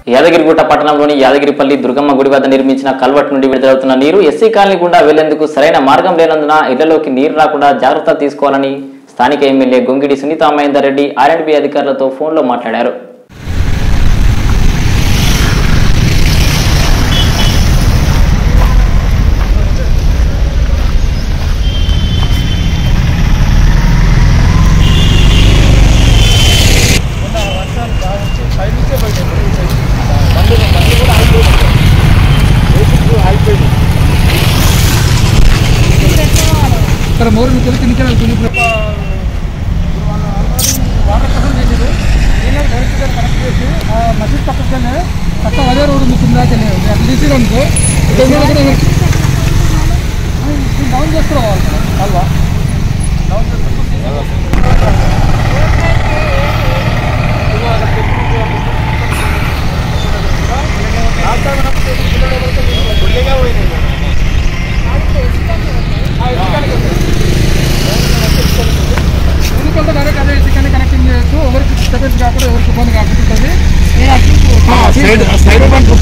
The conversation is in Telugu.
యాదగిరిగుట్ట పట్టణంలోని యాదగిరిపల్లి దుర్గమ్మ గుడి వద్ద నిర్మించిన కల్వట్ నుండి విడుదలవుతున్న నీరు ఎస్సీ కాలనీ గుండా వెళ్లేందుకు సరైన మార్గం లేనందున ఇళ్లలోకి నీరు రాకుండా జాగ్రత్త తీసుకోవాలని స్థానిక ఎమ్మెల్యే గొంగిడి సునీతా మహేందర్ రెడ్డి ఆర్ఎండ్బి అధికారులతో ఫోన్లో మాట్లాడారు ఇక్కడ మోరు నుంచి కిందికి వెళ్తుంది ఇప్పుడు వాటర్ కోసం చేసేది నేను డైరెక్ట్ గా కనెక్ట్ చేసి ఆ మసీద్ పక్కనే పక్క అదే రోడ్డు ఉంది కింద అట్లా తీసి అనుకో డౌన్ చేసుకోవాలి అల్వా డౌన్ ఎందుకంటే డైరెక్ట్ అదే ఇసుకనే కనెక్టింగ్ చేయొచ్చు ఎవరికి డిస్టర్బెన్స్ కాకుండా ఎవరికి ఇబ్బంది కాకుండా ఉంటుంది నేను అటు సైడ్ సైడ్ బండ్